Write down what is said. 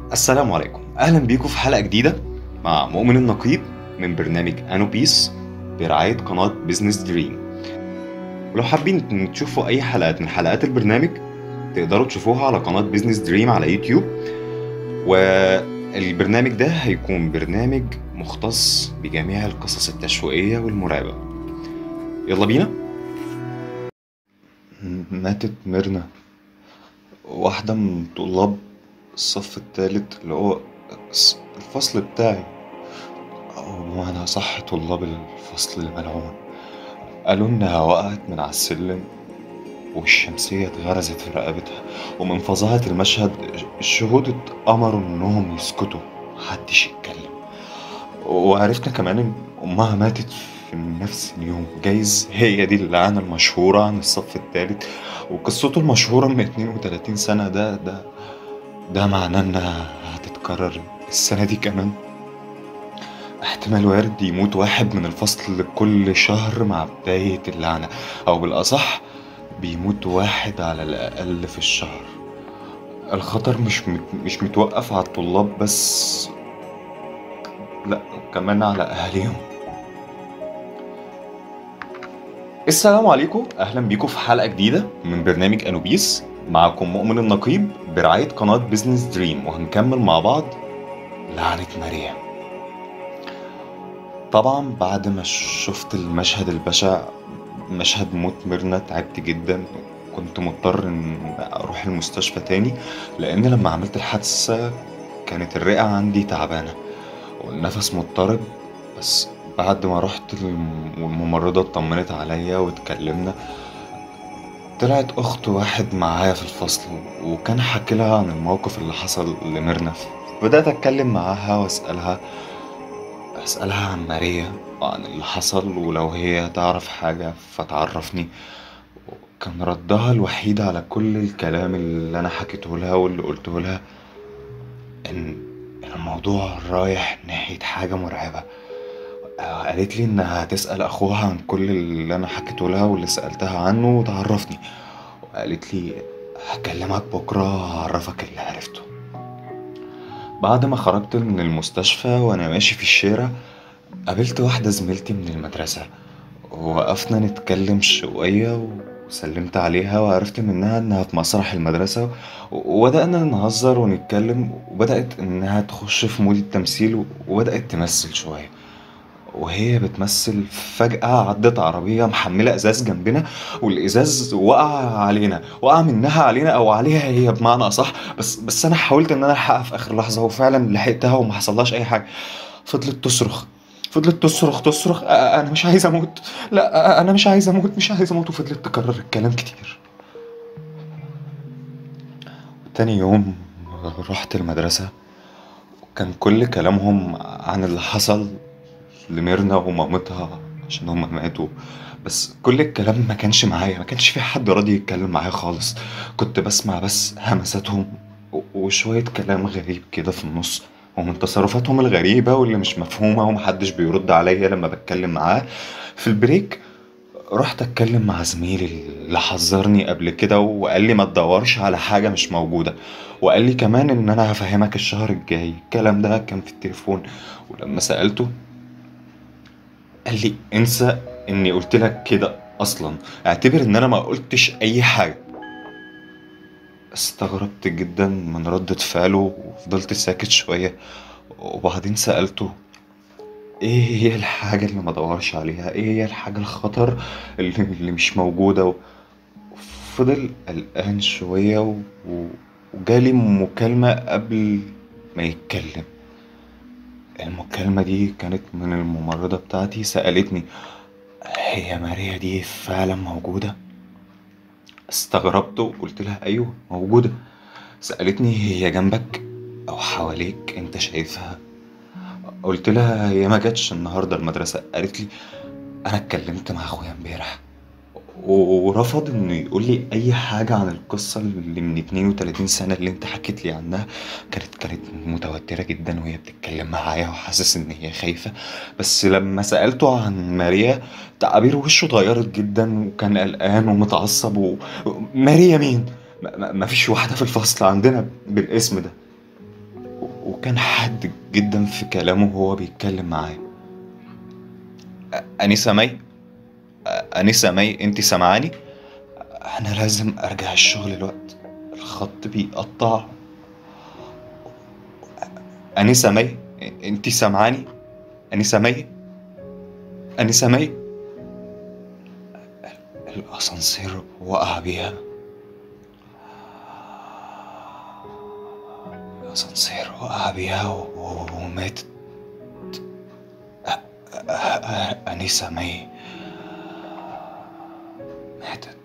السلام عليكم اهلا بيكم في حلقه جديده مع مؤمن النقيب من برنامج انو بيس برعايه قناه بزنس دريم ولو حابين تشوفوا اي حلقات من حلقات البرنامج تقدروا تشوفوها على قناه بزنس دريم على يوتيوب والبرنامج ده هيكون برنامج مختص بجميع القصص التشويقيه والمرعبه يلا بينا ماتت ميرنا واحدة من طلاب الصف التالت اللي هو الس- الفصل بتاعي أو بمعنى صح طلاب الفصل الملعون قالوا إنها وقعت من على السلم والشمسية اتغرزت في رقبتها ومن فظاعة المشهد الشهود اتأمروا إنهم يسكتوا محدش يتكلم وعرفنا كمان إن أمها ماتت في نفس اليوم جايز هي دي اللعنة المشهورة عن الصف التالت وقصته المشهورة من 32 سنة ده ده ده معناه إنها هتتكرر السنة دي كمان احتمال وارد يموت واحد من الفصل كل شهر مع بداية اللعنة أو بالأصح بيموت واحد على الأقل في الشهر الخطر مش مت- مش متوقف على الطلاب بس لا كمان على أهاليهم السلام عليكم اهلا بيكم في حلقه جديده من برنامج انوبيس معكم مؤمن النقيب برعايه قناه بزنس دريم وهنكمل مع بعض لعنه ماريا طبعا بعد ما شفت المشهد البشع مشهد موت ميرنا تعبت جدا كنت مضطر ان اروح المستشفى تاني لان لما عملت الحادثه كانت الرئه عندي تعبانه والنفس مضطرب بس بعد ما رحت الم- والممرضة اطمنت عليا واتكلمنا طلعت أخت واحد معايا في الفصل وكان حكي لها عن الموقف اللي حصل لميرنا بدأت أتكلم معاها وأسألها أسألها عن ماريا وعن اللي حصل ولو هي تعرف حاجة فتعرفني كان ردها الوحيد على كل الكلام اللي أنا حكيته لها واللي قلته لها إن الموضوع رايح ناحية حاجة مرعبة آه، قالت لي انها هتسأل اخوها عن كل اللي انا حكيته لها واللي سألتها عنه وتعرفني وقالت لي هكلمك بكرة هعرفك اللي عرفته بعد ما خرجت من المستشفى وانا ماشي في الشارع قابلت واحدة زميلتي من المدرسة ووقفنا نتكلم شوية وسلمت عليها وعرفت منها انها في مسرح المدرسة وبدأنا نهزر ونتكلم وبدأت انها تخش في مود التمثيل وبدأت تمثل شوية وهي بتمثل فجأة عدت عربية محملة إزاز جنبنا والإزاز وقع علينا وقع منها علينا أو عليها هي بمعنى أصح بس بس أنا حاولت إن أنا ألحقها في آخر لحظة وفعلا لحقتها وما حصلهاش أي حاجة فضلت تصرخ فضلت تصرخ تصرخ "أ- أنا مش عايز أموت لا أ- أنا مش عايز أموت مش عايز أموت وفضلت تكرر الكلام كتير تاني يوم رحت المدرسة وكان كل كلامهم عن اللي حصل لميرنا ومامتها عشان هما ماتوا بس كل الكلام ما كانش معايا ما كانش في حد راضي يتكلم معايا خالص كنت بسمع بس همساتهم و- وشوية كلام غريب كده في النص ومن تصرفاتهم الغريبة واللي مش مفهومة ومحدش بيرد عليا لما بتكلم معاه في البريك رحت اتكلم مع زميلي اللي حذرني قبل كده وقال لي ما تدورش على حاجة مش موجودة وقال لي كمان ان انا هفهمك الشهر الجاي الكلام ده كان في التليفون ولما سألته قال لي انسى اني قلت لك كده اصلا اعتبر ان انا ما قلتش اي حاجه استغربت جدا من ردة فعله وفضلت ساكت شويه وبعدين سألته ايه هي الحاجه اللي ما دورش عليها ايه هي الحاجه الخطر اللي, اللي مش موجوده فضل قلقان شويه و... و- وجالي مكالمه قبل ما يتكلم المكالمة دي كانت من الممرضة بتاعتي سألتني هي ماريا دي فعلا موجودة؟ استغربت وقلت لها أيوه موجودة سألتني هي جنبك أو حواليك أنت شايفها؟ قلت لها هي ما جاتش النهاردة المدرسة قالت لي أنا اتكلمت مع أخويا امبارح و- ورفض إنه يقول لي أي حاجة عن القصة اللي من 32 سنة اللي أنت حكيت لي عنها كانت كانت متوترة جدا وهي بتتكلم معايا وحاسس إن هي خايفة بس لما سألته عن ماريا تعابير وشه اتغيرت جدا وكان قلقان ومتعصب و... ماريا مين؟ ما- ما ما فيش واحدة في الفصل عندنا بالاسم ده و- وكان حاد جدا في كلامه وهو بيتكلم معايا أ- أنسة مي أ- أنسة مي أنت سامعاني؟ أنا لازم أرجع الشغل الوقت الخط بيقطع أنسة مي أنت سامعاني؟ أنسة مي؟ أنسة مي؟ الأسانسير وقع بيها الأسانسير وقع بيها و- وماتت أ- أ- أ- أنسة مي ماتت